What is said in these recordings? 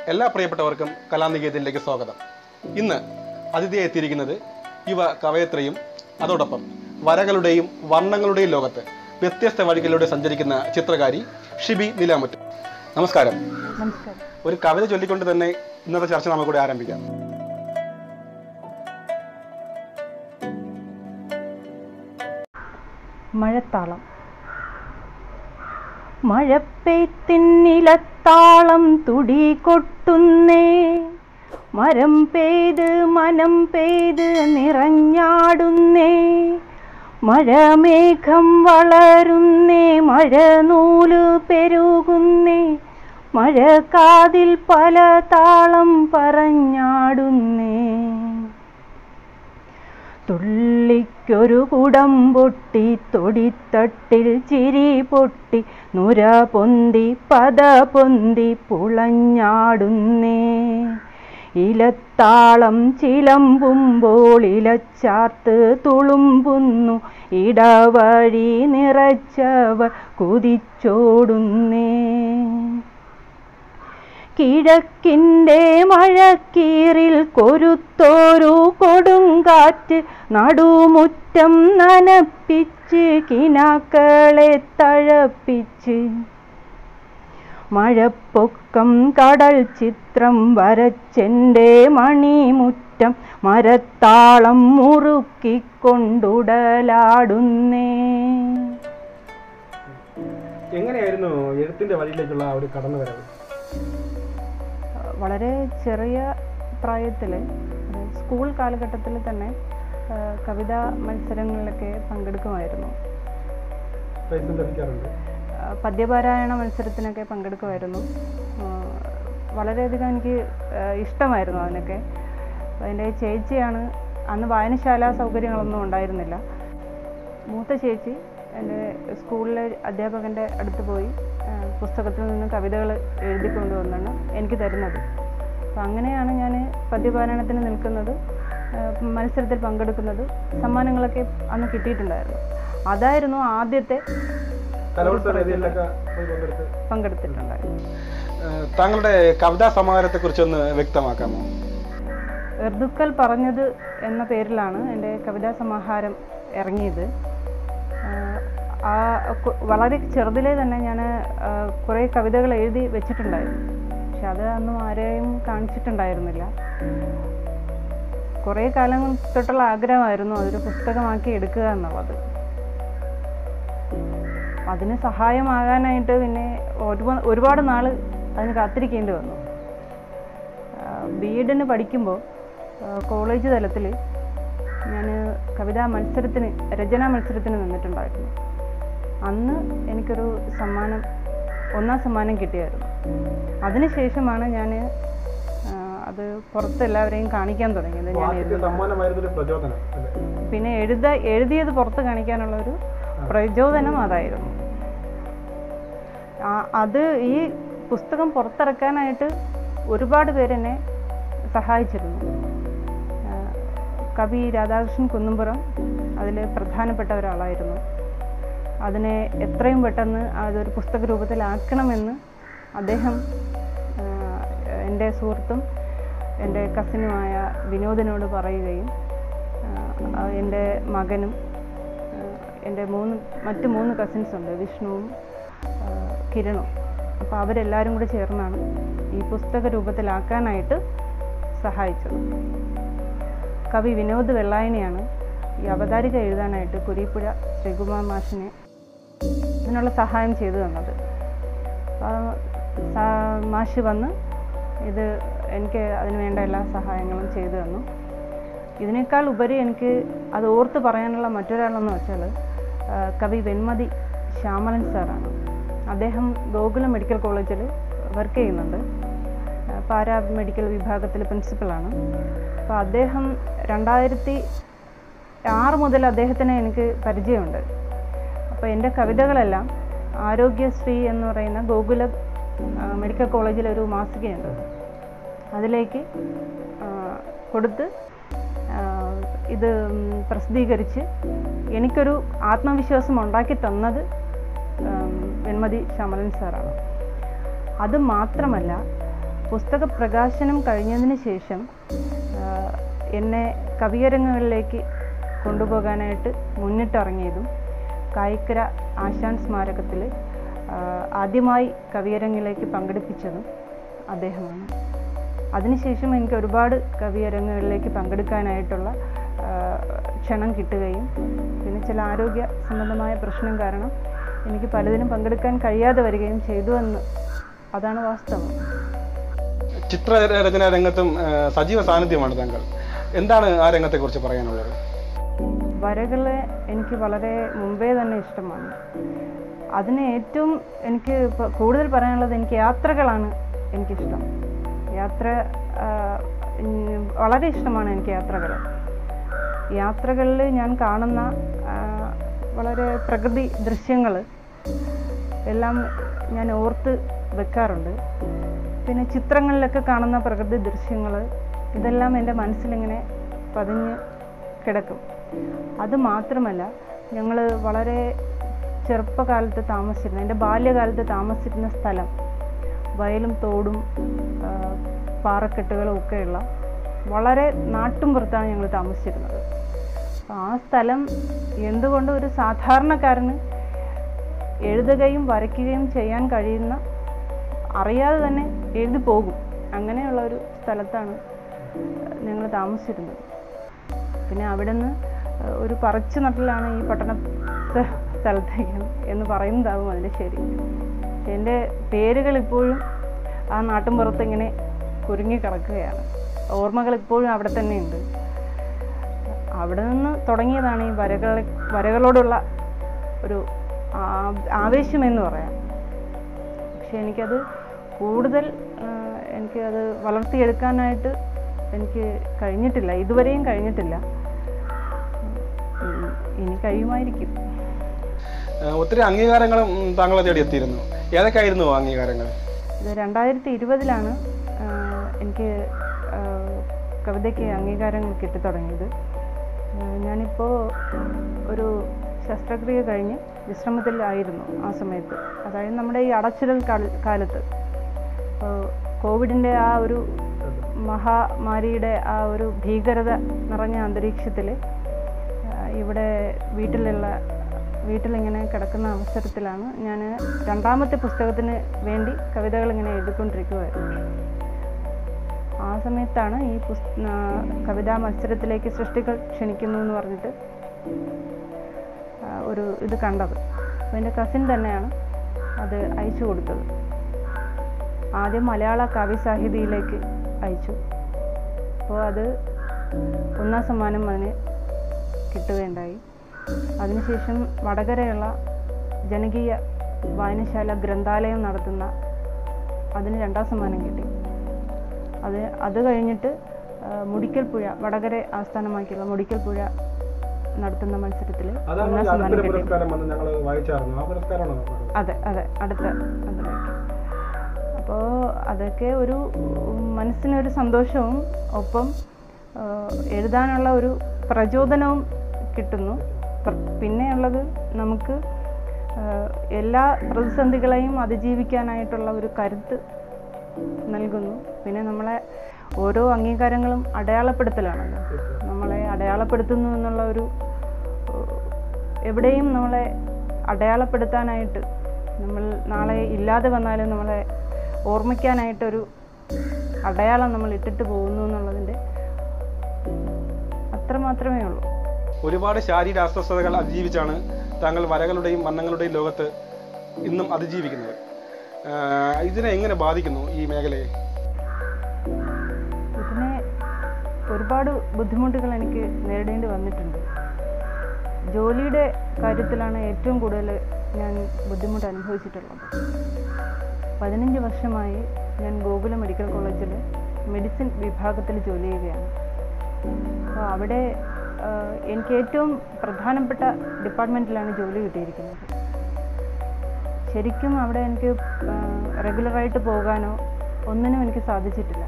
എല്ലാ പ്രിയപ്പെട്ടവർക്കും കലാനികേതനിലേക്ക് സ്വാഗതം ഇന്ന് അതിഥിയായി എത്തിയിരിക്കുന്നത് യുവ കവയത്രിയും അതോടൊപ്പം വരകളുടെയും വർണ്ണങ്ങളുടെയും ലോകത്ത് വ്യത്യസ്ത വഴികളിലൂടെ സഞ്ചരിക്കുന്ന ചിത്രകാരി ഷിബി നിലാമുറ്റ് നമസ്കാരം നമസ്കാരം ഒരു കവിത ചൊല്ലിക്കൊണ്ട് തന്നെ ഇന്നത്തെ ചർച്ച നമുക്കൂടെ ആരംഭിക്കാം മഴത്താളം മഴപ്പെയ്ത്തിന്നിലത്താളം തുടി കൊട്ടുന്നേ മരം പെയ്ത് മനം പെയ്ത് നിറഞ്ഞാടുന്നേ മഴമേഘം വളരുന്നേ മഴ നൂല് പെരുകുന്നേ മഴ കാതിൽ പല താളം പറഞ്ഞാടുന്നേ തുള്ളിക്കൊരു കുടം പൊട്ടി തൊടിത്തട്ടിൽ ചിരി പൊട്ടി നുര പൊന്തി പത പൊന്തി പുളഞ്ഞാടുന്നേ ഇലത്താളം ചിലമ്പുമ്പോൾ ഇലച്ചാർത്ത് തുളുമ്പുന്നു ഇടവഴി നിറച്ചവ കുതിച്ചോടുന്നേ കിഴക്കിൻ്റെ മഴക്കീറിൽ കൊരുത്തോരു കൊടുങ്കാറ്റ് നടുമുറ്റം നനപ്പിച്ച് കിനാക്കളെ തഴപ്പിച്ച് മഴപ്പൊക്കം കടൽ ചിത്രം വരച്ചെൻ്റെ മണിമുറ്റം മരത്താളം മുറുക്കിക്കൊണ്ടുടലാടുന്നേ എങ്ങനെയായിരുന്നു എഴുത്തിന്റെ വഴിയിലേക്കുള്ള ഒരു കടന്നുവരവ് വളരെ ചെറിയ പ്രായത്തിൽ സ്കൂൾ കാലഘട്ടത്തിൽ തന്നെ ആ, കവിതാ മത്സരങ്ങളിലൊക്കെ പങ്കെടുക്കുമായിരുന്നു പ്രൈസും ലഭിക്കാറുണ്ട് ആ, പദ്യപാരായണ മത്സരത്തിനൊക്കെ പങ്കെടുക്കുമായിരുന്നു ആ, വളരെയധികം എനിക്ക് ആ, ഇഷ്ടമായിരുന്നു അതിനൊക്കെ അപ്പോൾ എൻ്റെ ചേച്ചിയാണ് അന്ന് വായനശാല സൗകര്യങ്ങളൊന്നും ഉണ്ടായിരുന്നില്ല മൂത്ത ചേച്ചി എൻ്റെ സ്കൂളിലെ അധ്യാപകൻ്റെ അടുത്ത് പോയി ആ, പുസ്തകത്തിൽ നിന്ന് കവിതകൾ എഴുതിക്കൊണ്ടുവന്നാണ് എനിക്ക് തരുന്നത് അപ്പോൾ അങ്ങനെയാണ് ഞാൻ പദ്യപാരായണത്തിന് നിൽക്കുന്നത് ആ, മത്സരത്തിൽ പങ്കെടുക്കുന്നത് സമ്മാനങ്ങളൊക്കെ അന്ന് കിട്ടിയിട്ടുണ്ടായിരുന്നു അതായിരുന്നു ആദ്യത്തെ കലോത്സവ വേദികളിലൊക്കെ പോയി പങ്കെടുത്ത് പങ്കെടുത്തിട്ടുണ്ടായിരുന്നു ഏഹ് താങ്കളുടെ കവിതാ സമാഹാരത്തെ കുറിച്ചൊന്ന് വ്യക്തമാക്കാമോ ഋതുക്കൾ പറഞ്ഞത് എന്ന പേരിലാണ് എൻ്റെ കവിതാ സമാഹാരം ഇറങ്ങിയത് ആഹ് ആ കു- വളരെ ചെറുതിലേ തന്നെ ഞാൻ കുറേ കവിതകൾ എഴുതി വെച്ചിട്ടുണ്ടായിരുന്നു പക്ഷെ അത് അന്നും ആരെയും കാണിച്ചിട്ടുണ്ടായിരുന്നില്ല കുറേ കാലം തൊട്ടുള്ള ആഗ്രഹമായിരുന്നു അതൊരു പുസ്തകമാക്കി എടുക്കുക എന്നുള്ളത് അതിന് സഹായമാകാനായിട്ട് പിന്നെ ഒരുപാട് ഒരുപാട് നാൾ അതിന് കാത്തിരിക്കേണ്ടി വന്നു ബി എഡിന് പഠിക്കുമ്പോൾ കോളേജ് തലത്തിൽ ഞാൻ കവിതാ മത്സരത്തിന് രചനാ മത്സരത്തിന് നിന്നിട്ടുണ്ടായിരുന്നു അന്ന് എനിക്കൊരു സമ്മാനം ഒന്നാം സമ്മാനം കിട്ടിയായിരുന്നു അതിനുശേഷമാണ് ഞാൻ അത് പുറത്ത് എല്ലാവരെയും കാണിക്കാൻ തുടങ്ങിയത് ഞാൻ ആദ്യത്തെ എഴുതുന്നത് സമ്മാനമായിരുന്നു ഒരു പ്രചോദനം അല്ലേ പിന്നെ എഴുത എഴുതിയത് പുറത്ത് കാണിക്കാനുള്ള ഒരു പ്രചോദനം അതായിരുന്നു ആ- അത് ഈ പുസ്തകം പുറത്തിറക്കാനായിട്ട് ഒരുപാട് പേരെന്നെ സഹായിച്ചിരുന്നു ആ, കവി രാധാകൃഷ്ണൻ കുന്നുംപുറം അതിൽ പ്രധാനപ്പെട്ട ഒരാളായിരുന്നു അതിനെ എത്രയും പെട്ടെന്ന് അതൊരു പുസ്തക രൂപത്തിലാക്കണമെന്ന് അദ്ദേഹം ആ, എൻ്റെ സുഹൃത്തും എൻ്റെ കസിനുമായ വിനോദിനോട് പറയുകയും ആ, എൻ്റെ മകനും ആ, എൻ്റെ മൂന്ന് മറ്റ് മൂന്ന് കസിൻസ് ഉണ്ട് വിഷ്ണുവും ആ, കിരണും അപ്പോൾ അവരെല്ലാവരും കൂടി ചേർന്നാണ് ഈ പുസ്തക രൂപത്തിലാക്കാനായിട്ട് സഹായിച്ചത് കവി വിനോദ് വെള്ളായനെയാണ് ഈ അവതാരിക എഴുതാനായിട്ട് കുരീപ്പുഴ ശ്രീകുമാർ മാഷിനെ ഇതിനുള്ള സഹായം ചെയ്തു തന്നത് ആ, സാ- മാഷ് വന്ന് ഇത് എനിക്ക് അതിന് വേണ്ട എല്ലാ സഹായങ്ങളും ചെയ്തു തന്നു ഇതിനേക്കാൾ ഉപരി എനിക്ക് അത് ഓർത്ത് പറയാനുള്ള മറ്റൊരാളെന്ന് വെച്ചാൽ ആ, കവി വെൺമതി ശ്യാമലൻ സാറാണ് അദ്ദേഹം ഗോകുലം മെഡിക്കൽ കോളേജിൽ വർക്ക് ചെയ്യുന്നുണ്ട് ആ, പാരാ മെഡിക്കൽ വിഭാഗത്തിൽ പ്രിൻസിപ്പളാണ് അപ്പോൾ അദ്ദേഹം രണ്ടായിരത്തി ആറ് മുതൽ അദ്ദേഹത്തിനെ എനിക്ക് പരിചയമുണ്ട് അപ്പോൾ എൻ്റെ കവിതകളെല്ലാം ആരോഗ്യശ്രീ എന്ന് പറയുന്ന ഗോകുല ആ, മെഡിക്കൽ കോളേജിൽ ഒരു മാസികയുണ്ട് അതിലേക്ക് ആ, കൊടുത്ത് ആ, ഇത് ഉം, പ്രസിദ്ധീകരിച്ച് എനിക്കൊരു ആത്മവിശ്വാസം ഉണ്ടാക്കി തന്നത് ഉം, വെൺമതി ശ്യാമലൻ സാറാണ് അത് മാത്രമല്ല പുസ്തക പ്രകാശനം കഴിഞ്ഞതിന് ശേഷം ആ, എന്നെ കവിയരങ്ങുകളിലേക്ക് കൊണ്ടുപോകാനായിട്ട് മുന്നിട്ടിറങ്ങിയതും കായിക്കര ആശാൻ സ്മാരകത്തിൽ ആദ്യമായി കവിയരങ്ങിലേക്ക് പങ്കെടുപ്പിച്ചതും അദ്ദേഹമാണ് അതിനുശേഷം എനിക്ക് ഒരുപാട് കവിയരങ്ങുകളിലേക്ക് പങ്കെടുക്കാനായിട്ടുള്ള ആ, ക്ഷണം കിട്ടുകയും പിന്നെ ചില ആരോഗ്യ സംബന്ധമായ പ്രശ്നം കാരണം എനിക്ക് പലതിനും പങ്കെടുക്കാൻ കഴിയാതെ വരികയും ചെയ്തു എന്ന് അതാണ് വാസ്തവം ചിത്രരചന രംഗത്തും ആ, സജീവ സാന്നിധ്യമാണ് താങ്കൾ എന്താണ് ആ രംഗത്തെക്കുറിച്ച് പറയാനുള്ളത് വരകൾ എനിക്ക് വളരെ മുമ്പേ തന്നെ ഇഷ്ടമാണ് അതിന് ഏറ്റവും എനിക്ക് ഇപ്പൊ കൂടുതൽ പറയാനുള്ളത് എനിക്ക് യാത്രകളാണ് എനിക്കിഷ്ടം യാത്ര ആ, ഉം, വളരെ ഇഷ്ടമാണ് എനിക്ക് യാത്രകൾ യാത്രകളിൽ ഞാൻ കാണുന്ന ആ, വളരെ പ്രകൃതി ദൃശ്യങ്ങൾ എല്ലാം ഞാൻ ഓർത്ത് വെക്കാറുണ്ട് പിന്നെ ചിത്രങ്ങളിലൊക്കെ കാണുന്ന പ്രകൃതി ദൃശ്യങ്ങൾ ഇതെല്ലാം എൻ്റെ മനസ്സിലിങ്ങനെ പതിഞ്ഞ് കിടക്കും അത് മാത്രമല്ല ഞങ്ങൾ വളരെ ചെറുപ്പകാലത്ത് താമസിച്ചിരുന്ന എൻ്റെ ബാല്യകാലത്ത് താമസിച്ചിരുന്ന സ്ഥലം വയലും തോടും ആ, പാറക്കെട്ടുകളും ഒക്കെയുള്ള വളരെ നാട്ടുംപുറത്താണ് ഞങ്ങൾ താമസിച്ചിരുന്നത് അപ്പോൾ ആ സ്ഥലം എന്തുകൊണ്ട് ഒരു സാധാരണക്കാരന് എഴുതുകയും വരയ്ക്കുകയും ചെയ്യാൻ കഴിയുന്ന അറിയാതെ തന്നെ എഴുതി പോകും അങ്ങനെയുള്ള ഒരു സ്ഥലത്താണ് ഞങ്ങൾ താമസിച്ചിരുന്നത് പിന്നെ അവിടെ നിന്ന് ഒരു പറിച്ചു നട്ടിലാണ് ഈ പട്ടണത്തെ സ്ഥലത്തേക്ക് എന്ന് പറയുന്നതാവും അതിൻ്റെ ശരി പക്ഷെ എൻ്റെ പേരുകൾ ഇപ്പോഴും ആ നാട്ടിൻപുറത്ത് ഇങ്ങനെ കുരുങ്ങി കിടക്കുകയാണ് ഓർമ്മകൾ ഇപ്പോഴും അവിടെ തന്നെയുണ്ട് അവിടെ നിന്ന് തുടങ്ങിയതാണ് ഈ വരകൾ വരകളോടുള്ള ഒരു ആ- ആവേശം എന്ന് പറയാം പക്ഷെ എനിക്കത് കൂടുതൽ ആ, എനിക്കത് വളർത്തിയെടുക്കാനായിട്ട് എനിക്ക് കഴിഞ്ഞിട്ടില്ല ഇതുവരെയും കഴിഞ്ഞിട്ടില്ല ഉം, ഇനി കഴിയുമായിരിക്കും ആ, ഒത്തിരി അംഗീകാരങ്ങളും ഉം, താങ്കളെ തേടി എത്തിയിരുന്നു ഏതൊക്കെയായിരുന്നു ആ അംഗീകാരങ്ങൾ ഇത് രണ്ടായിരത്തി ഇരുപതിലാണ് എനിക്ക് ആ, കവിതയ്ക്ക് അംഗീകാരം കിട്ടിത്തുടങ്ങിയത് ആ, ഞാനിപ്പോൾ ഒരു ശസ്ത്രക്രിയ കഴിഞ്ഞ് വിശ്രമത്തിലായിരുന്നു ആ സമയത്ത് അതായത് നമ്മുടെ ഈ അടച്ചിടൽ കാല- കാലത്ത് അപ്പോൾ കോവിഡിൻ്റെ ആ ഒരു മഹാമാരിയുടെ ആ ഒരു ഭീകരത നിറഞ്ഞ അന്തരീക്ഷത്തിൽ ഇവിടെ വീട്ടിലുള്ള വീട്ടിലിങ്ങനെ കിടക്കുന്ന അവസരത്തിലാണ് ഞാൻ രണ്ടാമത്തെ പുസ്തകത്തിന് വേണ്ടി കവിതകൾ ഇങ്ങനെ എഴുതിക്കൊണ്ടിരിക്കുമായിരുന്നു ആ സമയത്താണ് ഈ പുസ് ആ, കവിതാ മത്സരത്തിലേക്ക് സൃഷ്ടികൾ ക്ഷണിക്കുന്നു എന്ന് പറഞ്ഞിട്ട് ആ, ഒരു ഇത് കണ്ടത് അപ്പോൾ എൻ്റെ കസിൻ തന്നെയാണ് അത് അയച്ചു കൊടുത്തത് ആദ്യം മലയാള കാവ്യസാഹിതിയിലേക്ക് അയച്ചു അപ്പോൾ അത് ഒന്നാം സമ്മാനം അതിന് കിട്ടുകയുണ്ടായി അതിനുശേഷം വടകരയുള്ള ജനകീയ വായനശാല ഗ്രന്ഥാലയം നടത്തുന്ന അതിന് രണ്ടാം സമ്മാനം കിട്ടി അത് അത് കഴിഞ്ഞിട്ട് ആ, മുടിക്കൽ പുഴ വടകര ആസ്ഥാനമാക്കിയുള്ള മുടിക്കൽ പുഴ നടത്തുന്ന മത്സരത്തിൽ ഒന്നാം സമ്മാനം കിട്ടി വന്ന് ഞങ്ങൾ വായിച്ചായിരുന്നു ആ പുരസ്കാരമാണോ അതെ അതെ അടുത്ത അതിലേക്ക് അപ്പോൾ അതൊക്കെ ഒരു ഉം, മനസ്സിനൊരു സന്തോഷവും ഒപ്പം ആ, എഴുതാനുള്ള ഒരു പ്രചോദനവും കിട്ടുന്നു പ്ര- പിന്നെയുള്ളത് നമുക്ക് ആ, എല്ലാ പ്രതിസന്ധികളെയും അതിജീവിക്കാനായിട്ടുള്ള ഒരു കരുത്ത് നൽകുന്നു പിന്നെ നമ്മളെ ഓരോ അംഗീകാരങ്ങളും അടയാളപ്പെടുത്തലാണല്ലോ നമ്മളെ അടയാളപ്പെടുത്തുന്നു എന്നുള്ള ഒരു ഏഹ്, എവിടെയും നമ്മളെ അടയാളപ്പെടുത്താനായിട്ട് നമ്മൾ നാളെ ഇല്ലാതെ വന്നാലും നമ്മളെ ഓർമ്മിക്കാനായിട്ടൊരു അടയാളം നമ്മൾ ഇട്ടിട്ട് പോകുന്നു എന്നുള്ളതിൻ്റെ അത്ര മാത്രമേ ഉള്ളൂ ഒരുപാട് ശാരീരിക അസ്വസ്ഥതകൾ അതിജീവിച്ചാണ് താങ്കൾ വരകളുടെയും വർണ്ണങ്ങളുടെയും ലോകത്ത് ഇന്നും അതിജീവിക്കുന്നത് ആ, ഇതിനെ എങ്ങനെ ബാധിക്കുന്നു ഈ മേഖലയെ ഇതിനെ ഒരുപാട് ബുദ്ധിമുട്ടുകൾ എനിക്ക് നേരിടേണ്ടി വന്നിട്ടുണ്ട് ജോലിയുടെ കാര്യത്തിലാണ് ഏറ്റവും കൂടുതൽ ഞാൻ ബുദ്ധിമുട്ട് അനുഭവിച്ചിട്ടുള്ളത് പതിനഞ്ച് വർഷമായി ഞാൻ ഗോകുല മെഡിക്കൽ കോളേജിൽ മെഡിസിൻ വിഭാഗത്തിൽ ജോലി ചെയ്യുകയാണ് അപ്പോൾ അവിടെ ആ, എനിക്ക് ഏറ്റവും പ്രധാനപ്പെട്ട ഡിപ്പാർട്ട്മെൻറ്റിലാണ് ജോലി കിട്ടിയിരിക്കുന്നത് ശരിക്കും അവിടെ എനിക്ക് ആ, റെഗുലറായിട്ട് പോകാനോ ഒന്നിനും എനിക്ക് സാധിച്ചിട്ടില്ല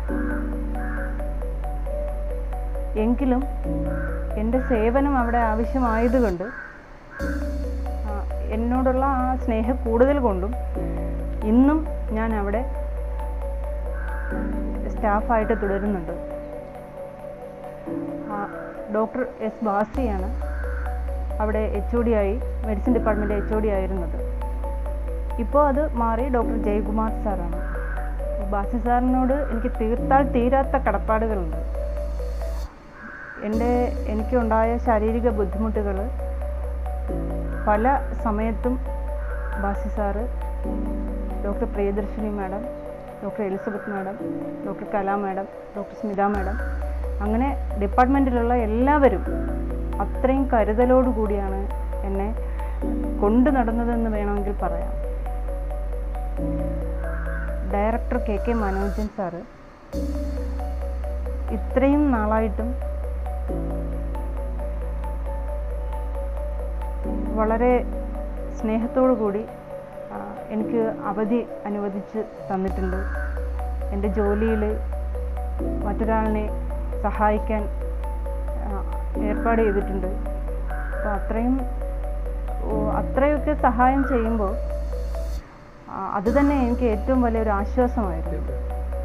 എങ്കിലും എൻ്റെ സേവനം അവിടെ ആവശ്യമായതുകൊണ്ട് ആ, എന്നോടുള്ള ആ സ്നേഹം കൂടുതൽ കൊണ്ടും ഇന്നും ഞാൻ അവിടെ സ്റ്റാഫായിട്ട് തുടരുന്നുണ്ട് ആ, ഡോക്ടർ എസ് ബാസിയാണ് അവിടെ എച്ച് ഒ ഡി ആയി medicine department H O D ആയിരുന്നത് ഇപ്പോൾ അത് മാറി ഡോക്ടർ ജയകുമാർ സാറാണ് അപ്പോൾ ബാസി സാറിനോട് എനിക്ക് തീർത്താൽ തീരാത്ത കടപ്പാടുകളുണ്ട് എൻ്റെ എനിക്കുണ്ടായ ശാരീരിക ബുദ്ധിമുട്ടുകൾ പല സമയത്തും Basi sir doctor Priyadarshini madam doctor Elizabeth madam doctor Kala madam doctor Smitha madam അങ്ങനെ ഡിപ്പാർട്ട്മെൻറ്റിലുള്ള എല്ലാവരും അത്രയും കരുതലോടുകൂടിയാണ് എന്നെ കൊണ്ടു നടന്നതെന്ന് വേണമെങ്കിൽ പറയാം director K K Manojan sir ഇത്രയും നാളായിട്ടും വളരെ സ്നേഹത്തോടു കൂടി ആ, എനിക്ക് അവധി അനുവദിച്ച് തന്നിട്ടുണ്ട് എൻ്റെ ജോലിയിൽ മറ്റൊരാളിനെ സഹായിക്കാൻ ആ, ഏർപ്പാട് ചെയ്തിട്ടുണ്ട് അപ്പോൾ അത്രയും ഓ, അത്രയൊക്കെ സഹായം ചെയ്യുമ്പോൾ ആ, അത് തന്നെ എനിക്ക് ഏറ്റവും വലിയൊരു ആശ്വാസമായിരുന്നു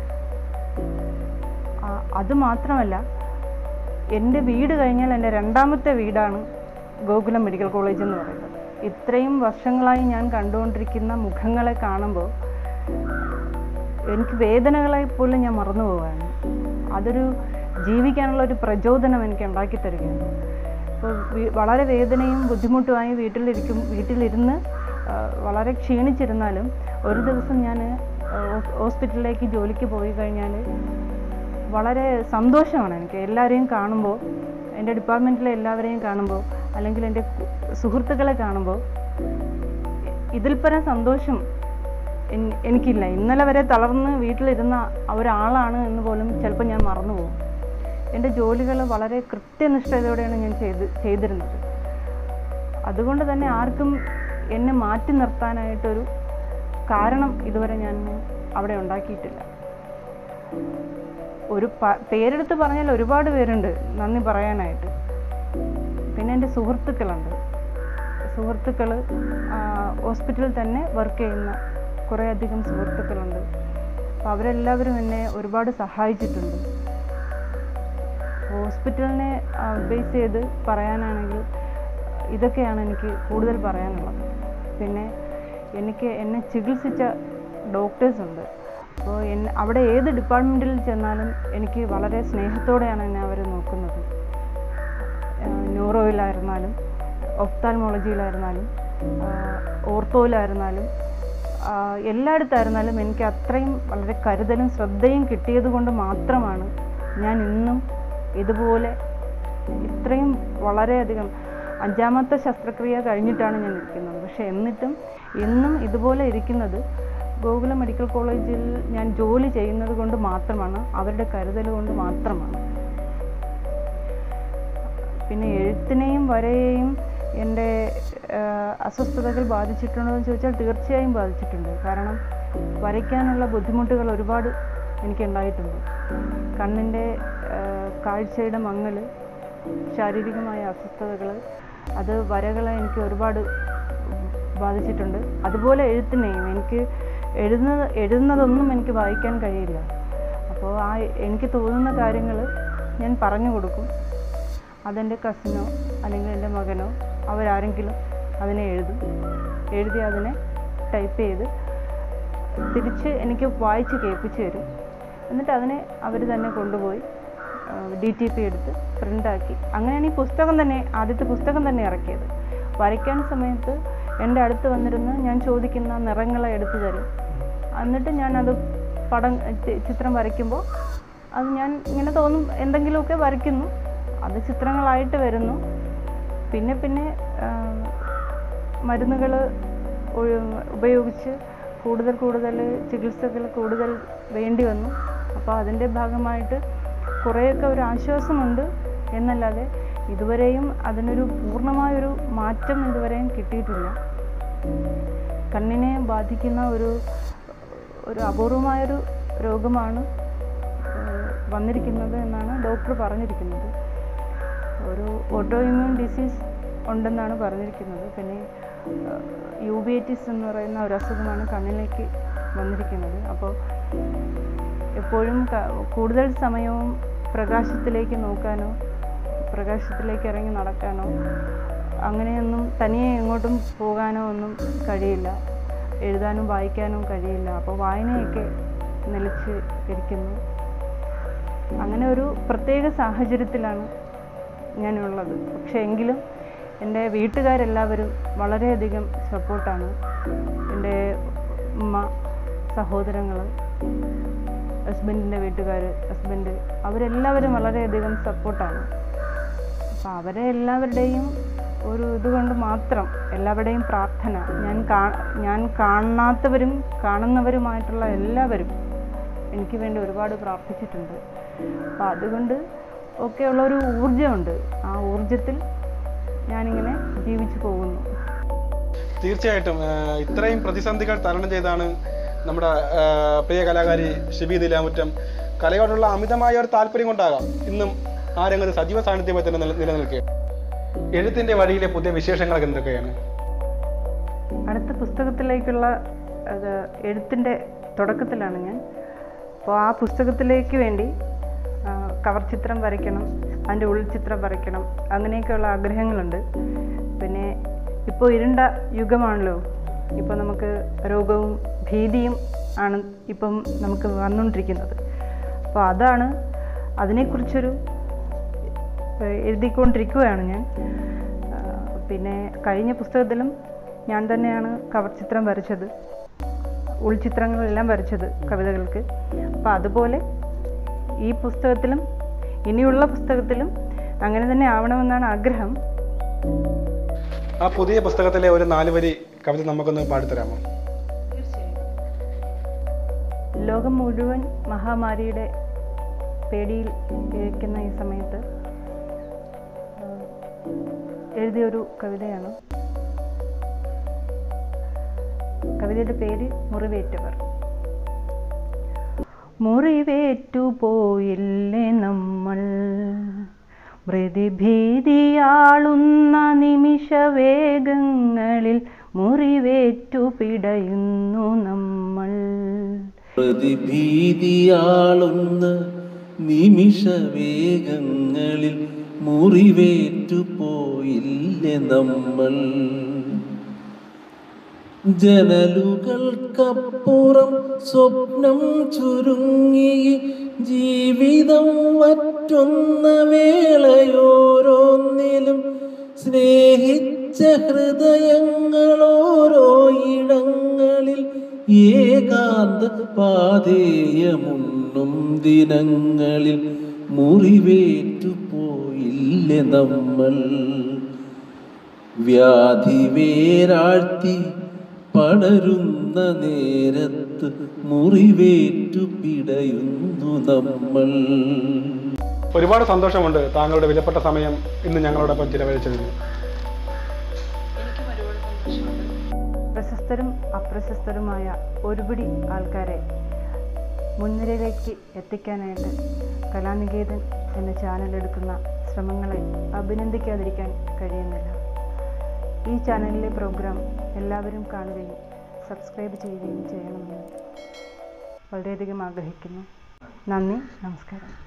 ആ, അത് മാത്രമല്ല എൻ്റെ വീട് കഴിഞ്ഞാൽ എൻ്റെ രണ്ടാമത്തെ വീടാണ് ഗോകുലം മെഡിക്കൽ കോളേജ് എന്ന് പറയുന്നത് ഇത്രയും വർഷങ്ങളായി ഞാൻ കണ്ടുകൊണ്ടിരിക്കുന്ന മുഖങ്ങളെ കാണുമ്പോൾ എനിക്ക് വേദനകളെ പോലും ഞാൻ മറന്നു പോവുകയാണ് അതൊരു ജീവിക്കാനുള്ള ഒരു പ്രചോദനം എനിക്ക് ഉണ്ടാക്കി തരികയാണ് ഇപ്പോൾ വീ- വളരെ വേദനയും ബുദ്ധിമുട്ടുമായി വീട്ടിലിരിക്കും വീട്ടിലിരുന്ന് ആ, വളരെ ക്ഷീണിച്ചിരുന്നാലും ഒരു ദിവസം ഞാൻ ഹോസ്പിറ്റലിലേക്ക് ജോലിക്ക് പോയി കഴിഞ്ഞാൽ വളരെ സന്തോഷമാണ് എനിക്ക് എല്ലാവരെയും കാണുമ്പോൾ എൻ്റെ ഡിപ്പാർട്ട്മെൻറ്റിലെ എല്ലാവരെയും കാണുമ്പോൾ അല്ലെങ്കിൽ എൻ്റെ കു- സുഹൃത്തുക്കളെ കാണുമ്പോൾ ഇതിൽ പരം സന്തോഷം എൻ- എനിക്കില്ല ഇന്നലെ വരെ തളർന്ന് വീട്ടിലിരുന്ന ഒരാളാണ് എന്ന് പോലും ചിലപ്പോൾ ഞാൻ മറന്നുപോകും എൻ്റെ ജോലികൾ വളരെ കൃത്യനിഷ്ഠതയോടെയാണ് ഞാൻ ചെയ്ത് ചെയ്തിരുന്നത് അതുകൊണ്ട് തന്നെ ആർക്കും എന്നെ മാറ്റി നിർത്താനായിട്ടൊരു കാരണം ഇതുവരെ ഞാൻ അവിടെ ഉണ്ടാക്കിയിട്ടില്ല ഒരു പ- പേരെടുത്ത് പറഞ്ഞാൽ ഒരുപാട് പേരുണ്ട് നന്ദി പറയാനായിട്ട് പിന്നെ എൻ്റെ സുഹൃത്തുക്കളുണ്ട് സുഹൃത്തുക്കൾ ഹോസ്പിറ്റലിൽ തന്നെ വർക്ക് ചെയ്യുന്ന കുറേയധികം സുഹൃത്തുക്കളുണ്ട് അപ്പോൾ അവരെല്ലാവരും എന്നെ ഒരുപാട് സഹായിച്ചിട്ടുണ്ട് ഹോസ്പിറ്റലിനെ ബേസ് ചെയ്ത് പറയാനാണെങ്കിൽ ഇതൊക്കെയാണ് എനിക്ക് കൂടുതൽ പറയാനുള്ളത് പിന്നെ എനിക്ക് എന്നെ ചികിത്സിച്ച ഡോക്ടേഴ്സ് ഉണ്ട് അപ്പോൾ എന്നെ അവിടെ ഏത് ഡിപ്പാർട്ട്മെൻറ്റിൽ ചെന്നാലും എനിക്ക് വളരെ സ്നേഹത്തോടെയാണ് എന്നെ അവർ നോക്കുന്നത് ന്യൂറോയിലായിരുന്നാലും ഒഫ്താൽമോളജിയിലായിരുന്നാലും ഓർത്തോയിലായിരുന്നാലും ആ, എല്ലായിടത്തായിരുന്നാലും എനിക്ക് അത്രയും വളരെ കരുതലും ശ്രദ്ധയും കിട്ടിയത് കൊണ്ട് മാത്രമാണ് ഞാൻ ഇന്നും ഇതുപോലെ ഇത്രയും വളരെയധികം അഞ്ചാമത്തെ ശസ്ത്രക്രിയ കഴിഞ്ഞിട്ടാണ് ഞാൻ ഇരിക്കുന്നത് പക്ഷെ എന്നിട്ടും ഇന്നും ഇതുപോലെ ഇരിക്കുന്നത് ഗോകുലം മെഡിക്കൽ കോളേജിൽ ഞാൻ ജോലി ചെയ്യുന്നത് കൊണ്ട് മാത്രമാണ് അവരുടെ കരുതൽ കൊണ്ട് മാത്രമാണ് പിന്നെ എഴുത്തിനെയും വരയെയും എൻ്റെ ആഹ്, അസ്വസ്ഥതകൾ ബാധിച്ചിട്ടുണ്ടോ എന്ന് ചോദിച്ചാൽ തീർച്ചയായും ബാധിച്ചിട്ടുണ്ട് കാരണം വരയ്ക്കാനുള്ള ബുദ്ധിമുട്ടുകൾ ഒരുപാട് എനിക്കുണ്ടായിട്ടുണ്ട് കണ്ണിൻ്റെ ആഹ്, കാഴ്ചയുടെ മങ്ങൽ ശാരീരികമായ അസ്വസ്ഥതകൾ അത് വരകളെ എനിക്ക് ഒരുപാട് ബാധിച്ചിട്ടുണ്ട് അതുപോലെ എഴുത്തിനെയും എനിക്ക് എഴുതുന്നത് എഴുതുന്നതൊന്നും എനിക്ക് വായിക്കാൻ കഴിയില്ല അപ്പോൾ ആ എനിക്ക് തോന്നുന്ന കാര്യങ്ങൾ ഞാൻ പറഞ്ഞു കൊടുക്കും അതെൻ്റെ കസിനോ അല്ലെങ്കിൽ എൻ്റെ മകനോ അവരാരെങ്കിലും അതിനെ എഴുതും എഴുതി അതിനെ ടൈപ്പ് ചെയ്ത് തിരിച്ച് എനിക്ക് വായിച്ച് കേൾപ്പിച്ച് തരും എന്നിട്ട് അതിനെ അവർ തന്നെ കൊണ്ടുപോയി ഡി ടി പി എടുത്ത് പ്രിൻ്റാക്കി അങ്ങനെയാണ് ഈ പുസ്തകം തന്നെ ആദ്യത്തെ പുസ്തകം തന്നെ ഇറക്കിയത് വരയ്ക്കാൻ സമയത്ത് എൻ്റെ അടുത്ത് വന്നിരുന്ന് ഞാൻ ചോദിക്കുന്ന നിറങ്ങളെ എടുത്തു തരും എന്നിട്ട് ഞാനത് പടം ചി- ചിത്രം വരയ്ക്കുമ്പോൾ അത് ഞാൻ ഇങ്ങനെ തോന്നും എന്തെങ്കിലുമൊക്കെ വരയ്ക്കുന്നു അത് ചിത്രങ്ങളായിട്ട് വരുന്നു പിന്നെ പിന്നെ മരുന്നുകൾ ഉപയോഗിച്ച് കൂടുതൽ കൂടുതൽ ചികിത്സകൾ കൂടുതൽ വേണ്ടി വന്നു അപ്പോൾ അതിൻ്റെ ഭാഗമായിട്ട് കുറേയൊക്കെ ഒരു ആശ്വാസമുണ്ട് എന്നല്ലാതെ ഇതുവരെയും അതിനൊരു പൂർണ്ണമായൊരു മാറ്റം ഇതുവരെയും കിട്ടിയിട്ടില്ല കണ്ണിനെ ബാധിക്കുന്ന ഒരു ഒരു അപൂർവമായൊരു രോഗമാണ് ഏഹ്, വന്നിരിക്കുന്നത് എന്നാണ് ഡോക്ടർ പറഞ്ഞിരിക്കുന്നത് ഒരു ഓട്ടോ ഇമ്മ്യൂൺ ഡിസീസ് ഉണ്ടെന്നാണ് പറഞ്ഞിരിക്കുന്നത് പിന്നെ യൂബിയറ്റിസ് എന്ന് പറയുന്ന ഒരു അസുഖമാണ് കണ്ണിലേക്ക് വന്നിരിക്കുന്നത് അപ്പോൾ എപ്പോഴും ക- കൂടുതൽ സമയവും പ്രകാശത്തിലേക്ക് നോക്കാനോ പ്രകാശത്തിലേക്ക് ഇറങ്ങി നടക്കാനോ അങ്ങനെയൊന്നും തനിയെ എങ്ങോട്ടും പോകാനോ ഒന്നും കഴിയില്ല എഴുതാനും വായിക്കാനും കഴിയില്ല അപ്പോൾ വായനയൊക്കെ നിലച്ച് ഇരിക്കുന്നു അങ്ങനെ ഒരു പ്രത്യേക സാഹചര്യത്തിലാണ് ഞാനുള്ളത് പക്ഷേ എങ്കിലും എൻ്റെ വീട്ടുകാരെല്ലാവരും വളരെയധികം സപ്പോർട്ടാണ് എൻ്റെ ഉമ്മ സഹോദരങ്ങൾ ഹസ്ബൻഡിൻ്റെ വീട്ടുകാർ ഹസ്ബൻഡ് അവരെല്ലാവരും വളരെയധികം സപ്പോർട്ടാണ് അപ്പോൾ അവരെ എല്ലാവരുടെയും ഒരു ഇതുകൊണ്ട് മാത്രം എല്ലാവരുടെയും പ്രാർത്ഥന ഞാൻ കാ ഞാൻ കാണാത്തവരും കാണുന്നവരുമായിട്ടുള്ള എല്ലാവരും എനിക്ക് വേണ്ടി ഒരുപാട് പ്രാർത്ഥിച്ചിട്ടുണ്ട് അപ്പോൾ അതുകൊണ്ട് ഒക്കെയുള്ള ഒരു ഊർജ്ജമുണ്ട് ആ ഊർജ്ജത്തിൽ ഞാനിങ്ങനെ ജീവിച്ചു പോകുന്നു തീർച്ചയായിട്ടും ആ, ഇത്രയും പ്രതിസന്ധികൾ തരണം ചെയ്താണ് നമ്മുടെ ആ, പ്രിയ കലാകാരി ഷിബി നിലാമുറ്റം കലയോടുള്ള അമിതമായ ഒരു താല്പര്യം കൊണ്ടാകാം ഇന്നും ആ രംഗത്ത് സജീവ സാന്നിധ്യമായി തന്നെ നില- നിലനിൽക്കുക എഴുത്തിന്റെ വഴിയിലെ പുതിയ വിശേഷങ്ങൾ എന്തൊക്കെയാണ് അടുത്ത പുസ്തകത്തിലേക്കുള്ള അത് എഴുത്തിൻ്റെ തുടക്കത്തിലാണ് ഞാൻ അപ്പോൾ ആ പുസ്തകത്തിലേക്ക് വേണ്ടി ആ, കവർ ചിത്രം വരയ്ക്കണം അതിൻ്റെ ഉൾചിത്രം വരയ്ക്കണം അങ്ങനെയൊക്കെയുള്ള ആഗ്രഹങ്ങളുണ്ട് പിന്നെ ഇപ്പോൾ ഇരുണ്ട യുഗമാണല്ലോ ഇപ്പോൾ നമുക്ക് രോഗവും ഭീതിയും ആണ് ഇപ്പം നമുക്ക് വന്നുകൊണ്ടിരിക്കുന്നത് അപ്പോൾ അതാണ് അതിനെക്കുറിച്ചൊരു ഏഹ് എഴുതിക്കൊണ്ടിരിക്കുകയാണ് ഞാൻ ആ, പിന്നെ കഴിഞ്ഞ പുസ്തകത്തിലും ഞാൻ തന്നെയാണ് കവർ ചിത്രം വരച്ചത് ഉൾചിത്രങ്ങളെല്ലാം വരച്ചത് കവിതകൾക്ക് അപ്പോൾ അതുപോലെ ഈ പുസ്തകത്തിലും ഇനിയുള്ള പുസ്തകത്തിലും അങ്ങനെ തന്നെ ആവണമെന്നാണ് ആഗ്രഹം ആ പുതിയ പുസ്തകത്തിലെ ഒരു നാല് വരി കവിത നമുക്കൊന്ന് പാടിത്തരാമോ ലോകം മുഴുവൻ മഹാമാരിയുടെ പേടിയിൽ ഇരിക്കുന്ന ഈ സമയത്ത് ആ, എഴുതിയൊരു കവിതയാണ് കവിതയുടെ പേര് മുറിവേറ്റവർ മുറിവേറ്റു പോയില്ലേ നമ്മൾ മൃതിഭീതിയാളുന്ന നിമിഷവേഗങ്ങളിൽ മുറിവേറ്റു പിടയുന്നു നമ്മൾ പ്രതിഭീതിയാളുന്ന നിമിഷവേഗങ്ങളിൽ മുറിവേറ്റു പോയില്ലേ നമ്മൾ ജനലുകൾക്കപ്പുറം സ്വപ്നം ചുരുങ്ങി ജീവിതം വറ്റുന്ന വേളയോരോന്നിലും സ്നേഹിച്ച ഹൃദയങ്ങളോരോ ഇടങ്ങളിൽ ഏകാന്ത പാതേയമുണ്ണും ദിനങ്ങളിൽ മുറിവേറ്റു പോയില്ലേ നമ്മൾ വ്യാധി വേരാഴ്ത്തി പടരുന്ന നേരത്ത് മുറിവേറ്റു പിടയുന്നു നമ്മൾ ഒരുപാട് സന്തോഷമുണ്ട് താങ്കളുടെ വിലപ്പെട്ട സമയം ഇന്ന് ഞങ്ങളോടൊപ്പം ചിലവഴിച്ചതിന് പ്രശസ്തരും അപ്രശസ്തരുമായ ഒരുപിടി ആൾക്കാരെ മുൻനിരയിലേക്ക് എത്തിക്കാനായിട്ട് കലാനികേതൻ എന്ന ചാനൽ എടുക്കുന്ന ശ്രമങ്ങളെ അഭിനന്ദിക്കാതിരിക്കാൻ കഴിയുന്നില്ല ഈ ചാനലിലെ പ്രോഗ്രാം എല്ലാവരും കാണുകയും സബ്സ്ക്രൈബ് ചെയ്യുകയും ചെയ്യണമെന്ന് വളരെയധികം ആഗ്രഹിക്കുന്നു നന്ദി നമസ്കാരം